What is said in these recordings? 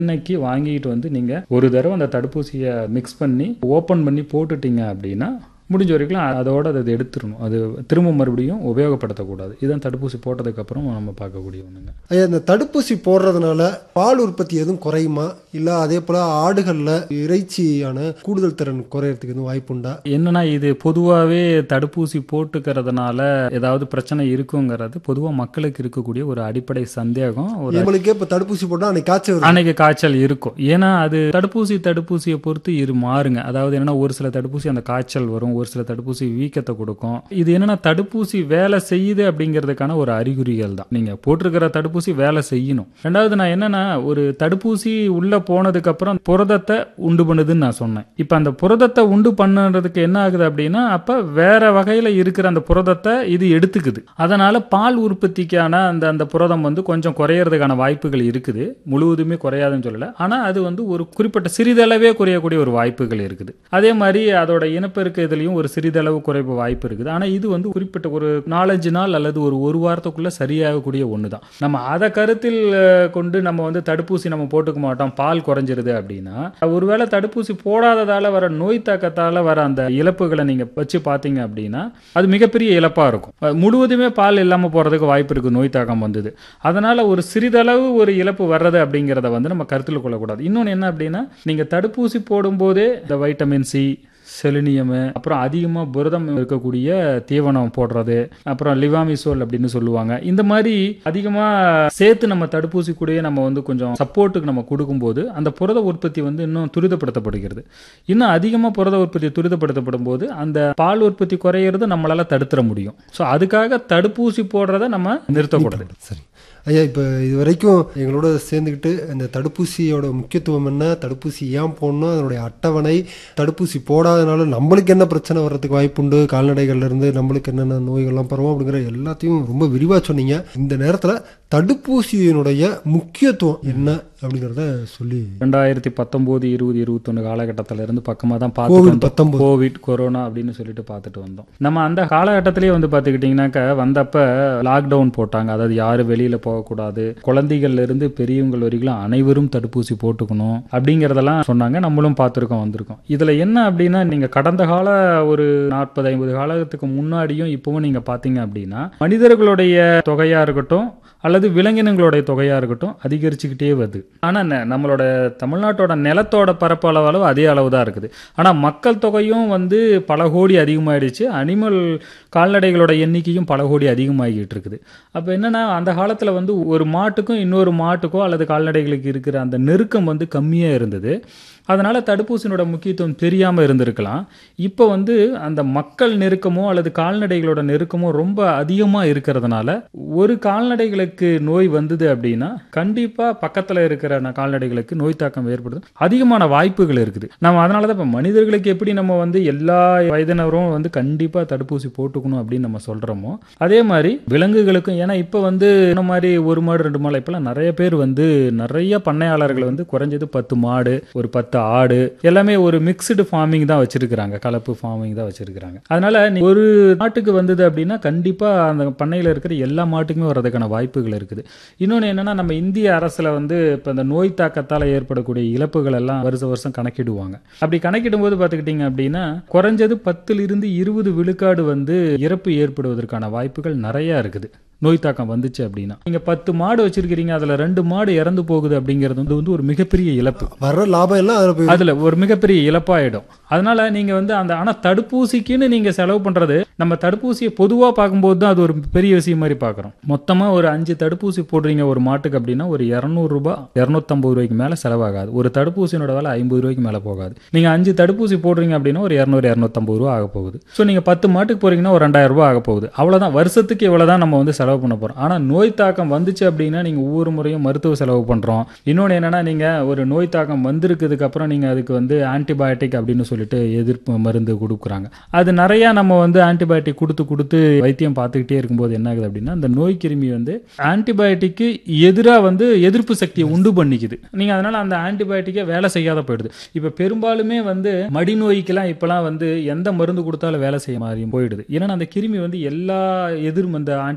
இன்னைக்கு வாங்கிட்டு வந்து நீங்க ஒரு தடவை அந்த தடுப்பூசியை மிக்ஸ் பண்ணி ஓப்பன் பண்ணி போட்டுட்டீங்க அப்படின்னா முடிஞ்ச வரைக்கும் அதோட அதை எடுத்துடணும் அது திரும்ப மறுபடியும் உபயோகப்படுத்தக்கூடாது இதுதான் தடுப்பூசி போட்டதுக்கு அப்புறம் நம்ம பார்க்கக்கூடிய ஒண்ணுங்க ஐயா இந்த தடுப்பூசி போடுறதுனால பால் உற்பத்தி எதுவும் குறையுமா இல்லை அதே போல் ஆடுகளில் இறைச்சியான கூடுதல் திறன் குறையறதுக்கு எதுவும் வாய்ப்புண்டா என்னன்னா இது பொதுவாகவே தடுப்பூசி போட்டுக்கிறதுனால ஏதாவது பிரச்சனை இருக்குங்கிறது பொதுவாக மக்களுக்கு இருக்கக்கூடிய ஒரு அடிப்படை சந்தேகம் ஒரு நம்மளுக்கே இப்போ தடுப்பூசி போட்டால் அன்னைக்கு காய்ச்சல் வருது அன்னைக்கு காய்ச்சல் இருக்கும் ஏன்னா அது தடுப்பூசி தடுப்பூசியை பொறுத்து இரு மாறுங்க அதாவது என்னன்னா ஒரு சில தடுப்பூசி அந்த காய்ச்சல் வரும் ஒரு சில தடுப்பூசி வீக்கத்தை கொடுக்கும் இது என்னன்னா தடுப்பூசி வேலை செய்யுது அப்படிங்கிறதுக்கான ஒரு அறிகுறிகள் தான் நீங்க போட்டிருக்கிற தடுப்பூசி வேலை செய்யணும் ரெண்டாவது நான் என்னன்னா ஒரு தடுப்பூசி உள்ள போனதுக்கு அப்புறம் புரதத்தை உண்டு பண்ணுதுன்னு நான் சொன்னேன் இப்ப அந்த புரதத்தை உண்டு பண்ணுறதுக்கு என்ன ஆகுது அப்படின்னா அப்ப வேற வகையில இருக்கிற அந்த புரதத்தை இது எடுத்துக்குது அதனால பால் உற்பத்திக்கான அந்த அந்த புரதம் வந்து கொஞ்சம் குறையறதுக்கான வாய்ப்புகள் இருக்குது முழுவதுமே குறையாதுன்னு சொல்லல ஆனா அது வந்து ஒரு குறிப்பிட்ட சிறிதளவே குறையக்கூடிய ஒரு வாய்ப்புகள் இருக்குது அதே மாதிரி அதோட இனப்பெருக்க இதுலயும் ஒரு சிறிதளவு குறைப்பு வாய்ப்பு இருக்குது ஆனா இது வந்து குறிப்பிட்ட ஒரு நாலஞ்சு நாள் அல்லது ஒரு ஒரு வாரத்துக்குள்ள சரியாகக்கூடிய ஒன்று தான் நம்ம அதை கருத்தில் அஹ், கொண்டு நம்ம வந்து தடுப்பூசி நம்ம போட்டுக்க மாட்டோம் பால் குறைஞ்சிருது அப்படின்னா ஒருவேளை தடுப்பூசி போடாததால வர நோய் தாக்கத்தால வர அந்த இழப்புகளை நீங்க வச்சு பார்த்தீங்க அப்படின்னா அது மிகப்பெரிய இழப்பா இருக்கும் அஹ், முழுவதுமே பால் இல்லாம போறதுக்கு வாய்ப்பு இருக்கு நோய் தாக்கம் வந்தது அதனால ஒரு சிறிதளவு ஒரு இழப்பு வர்றது அப்படிங்கிறத வந்து நம்ம கருத்தில் கொள்ளக்கூடாது இன்னொன்று என்ன அப்படின்னா நீங்க தடுப்பூசி போடும்போதே இந்த வைட்டமின் சி செலினியம் அப்புறம் அதிகமாக புரதம் இருக்கக்கூடிய தீவனம் போடுறது அப்புறம் லிவாமிசோல் அப்படின்னு சொல்லுவாங்க இந்த மாதிரி அதிகமாக சேர்த்து நம்ம தடுப்பூசி கூடயே நம்ம வந்து கொஞ்சம் சப்போர்ட்டுக்கு நம்ம கொடுக்கும்போது அந்த புரத உற்பத்தி வந்து இன்னும் துரிதப்படுத்தப்படுகிறது இன்னும் அதிகமாக புரத உற்பத்தி துரிதப்படுத்தப்படும் போது அந்த பால் உற்பத்தி குறையிறது நம்மளால தடுத்துற முடியும் ஸோ அதுக்காக தடுப்பூசி போடுறத நம்ம நிறுத்தக்கூடாது சரி ஐயா இப்போ இது வரைக்கும் எங்களோட சேர்ந்துக்கிட்டு இந்த தடுப்பூசியோட முக்கியத்துவம் என்ன தடுப்பூசி ஏன் போடணும் அதனுடைய அட்டவணை தடுப்பூசி போடாதனால நம்மளுக்கு என்ன பிரச்சனை வர்றதுக்கு வாய்ப்புண்டு கால்நடைகள்ல இருந்து நம்மளுக்கு என்னென்ன நோய்கள்லாம் பரவும் அப்படிங்கிற எல்லாத்தையும் ரொம்ப விரிவாக சொன்னீங்க இந்த நேரத்தில் தடுப்பூசியினுடைய முக்கியத்துவம் என்ன அப்படிங்கிறத சொல்லி ரெண்டாயிரத்தி பத்தொம்போது இருபது இருபத்தொன்று காலகட்டத்தில இருந்து பக்கமாக தான் கோவிட் பார்த்துட்டு பத்தொன்பது கோவிட் கொரோனா அப்படின்னு சொல்லிட்டு பார்த்துட்டு வந்தோம் நம்ம அந்த காலகட்டத்திலேயே வந்து பார்த்துக்கிட்டிங்கனாக்கா வந்தப்ப லாக்டவுன் போட்டாங்க அதாவது யாரும் வெளியில போகக்கூடாது குழந்தைகள்ல இருந்து பெரியவங்கள் வரைக்கும் அனைவரும் தடுப்பூசி போட்டுக்கணும் அப்படிங்கிறதெல்லாம் சொன்னாங்க நம்மளும் பார்த்துருக்கோம் வந்திருக்கோம் இதுல என்ன அப்படின்னா நீங்க கடந்த கால ஒரு நாற்பது ஐம்பது காலத்துக்கு முன்னாடியும் இப்பவும் நீங்க பார்த்தீங்க அப்படின்னா மனிதர்களுடைய தொகையா இருக்கட்டும் அல்லது விலங்கினங்களுடைய தொகையா இருக்கட்டும் அதிகரிச்சுக்கிட்டே வருது ஆனா ந- நம்மளோட தமிழ்நாட்டோட நிலத்தோட பரப்பளவு அதே அளவு தான் இருக்குது ஆனா மக்கள் தொகையும் வந்து பல கோடி அதிகமாயிடுச்சு அனிமல் கால்நடைகளோட எண்ணிக்கையும் பல கோடி அதிகமாகிட்டு இருக்குது அப்ப என்னன்னா அந்த காலத்துல வந்து ஒரு மாட்டுக்கும் இன்னொரு மாட்டுக்கோ அல்லது கால்நடைகளுக்கு இருக்கிற அந்த நெருக்கம் வந்து கம்மியா இருந்தது அதனால தடுப்பூசியினோட முக்கியத்துவம் தெரியாம இருந்திருக்கலாம் இப்போ வந்து அந்த மக்கள் நெருக்கமோ அல்லது கால்நடைகளோட நெருக்கமோ ரொம்ப அதிகமா இருக்கிறதுனால ஒரு கால்நடைகளுக்கு நோய் வந்தது அப்படின்னா கண்டிப்பா பக்கத்துல இருக்கிற ந- கால்நடைகளுக்கு நோய் தாக்கம் ஏற்படுது அதிகமான வாய்ப்புகள் இருக்குது நம்ம அதனால தான் இப்போ மனிதர்களுக்கு எப்படி நம்ம வந்து எல்லா வயதினரும் வந்து கண்டிப்பா தடுப்பூசி போட்டுக்கணும் அப்படின்னு நம்ம சொல்றோமோ அதே மாதிரி விலங்குகளுக்கும் ஏன்னா இப்போ வந்து இந்த மாதிரி ஒரு மாடு ரெண்டு மாடு இப்பெல்லாம் நிறைய பேர் வந்து நிறைய பண்ணையாளர்கள் வந்து குறைஞ்சது பத்து மாடு ஒரு பத்து ஆடு எல்லாமே ஒரு மிக்ஸ்டு ஃபார்மிங் தான் வச்சிருக்கிறாங்க கலப்பு ஃபார்மிங் தான் வச்சிருக்கிறாங்க அதனால நீ ஒரு மாட்டுக்கு வந்தது அப்படின்னா கண்டிப்பா அந்த பண்ணையில இருக்கிற எல்லா மாட்டுக்குமே வர்றதுக்கான வாய்ப்புகள் இருக்குது இன்னொன்று என்னன்னா நம்ம இந்திய அரசுல வந்து இப்போ இந்த நோய் தாக்கத்தால் ஏற்படக்கூடிய இழப்புகள் எல்லாம் வருஷ வருஷம் கணக்கிடுவாங்க அப்படி கணக்கிடும் போது பார்த்துக்கிட்டிங்க அப்படின்னா குறைஞ்சது பத்துல இருந்து இருபது விழுக்காடு வந்து இறப்பு ஏற்படுவதற்கான வாய்ப்புகள் நிறைய இருக்குது நோய் தாக்கம் வந்துச்சு அப்படின்னா நீங்க பத்து மாடு வச்சிருக்கிறீங்க அதுல ரெண்டு மாடு இறந்து போகுது அப்படிங்கிறது வந்து வந்து ஒரு மிகப்பெரிய இழப்பு வர்ற லாபம் எல்லாம் அதில் போய் அதுல ஒரு மிகப்பெரிய இழப்பாயிடும் அதனால நீங்க வந்து அந்த ஆனா தடுப்பூசிக்குன்னு நீங்க செலவு பண்றது நம்ம தடுப்பூசியை பொதுவா பார்க்கும்போது தான் அது ஒரு பெரிய விஷயம் மாதிரி பார்க்குறோம் மொத்தமா ஒரு அஞ்சு தடுப்பூசி போடுறீங்க ஒரு மாட்டுக்கு அப்படின்னா ஒரு இரநூறு ரூபாய் இரநூத்தம்பது ரூபாய்க்கு மேல செலவாகாது ஒரு தடுப்பூசியோட விலை ஐம்பது ரூபாய்க்கு மேல போகாது நீங்க அஞ்சு தடுப்பூசி போடுறீங்க அப்படின்னா ஒரு இரநூறு இரநூத்தம்பது ரூபா ஆக போகுது ஸோ நீங்க பத்து மாட்டுக்கு போறீங்கன்னா ஒரு ரெண்டாயிரம் ரூபாய் ஆக போகுது அவ்வளவுதான் வருஷத்துக்கு இவ்வளவுதான் நம்ம வந்து செலவு பண்ண போறோம் ஆனா நோய் தாக்கம் வந்துச்சு அப்படின்னா நீங்க ஒவ்வொரு முறையும் மருத்துவ செலவு பண்றோம் இன்னொன்று என்னன்னா நீங்க ஒரு நோய் தாக்கம் வந்திருக்கிறதுக்கு அப்புறம் நீங்க அதுக்கு வந்து ஆன்டிபயோட்டிக் அப்படின்னு சொல்லிட்டு எதிர்ப்பு மருந்து கொடுக்குறாங்க அது நிறைய நம்ம வந்து ஆன்டிபயோட்டிக் கொடுத்து கொடுத்து வைத்தியம் பார்த்துக்கிட்டே இருக்கும்போது என்ன ஆகுது அப்படின்னா அந்த நோய் கிருமி வந்து ஆன்டிபயோட்டிக்கு எதிராக வந்து எதிர்ப்பு சக்தியை உண்டு பண்ணிக்குது நீங்க அதனால அந்த ஆன்டிபயோட்டிக்கே வேலை செய்யாத போயிடுது இப்ப பெரும்பாலுமே வந்து மடி நோய்க்கெல்லாம் இப்பெல்லாம் வந்து எந்த மருந்து கொடுத்தாலும் வேலை செய்ய மாதிரி போயிடுது ஏன்னா அந்த கிருமி வந்து எல்லா எதிரும் அந்த ஆன்டிபயோட்டிக்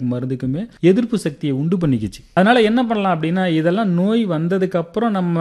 ஆன்டிபயோட்டிக் மருந்துக்குமே எதிர்ப்பு சக்தியை உண்டு பண்ணிக்கிச்சு அதனால என்ன பண்ணலாம் அப்படின்னா இதெல்லாம் நோய் வந்ததுக்கு அப்புறம் நம்ம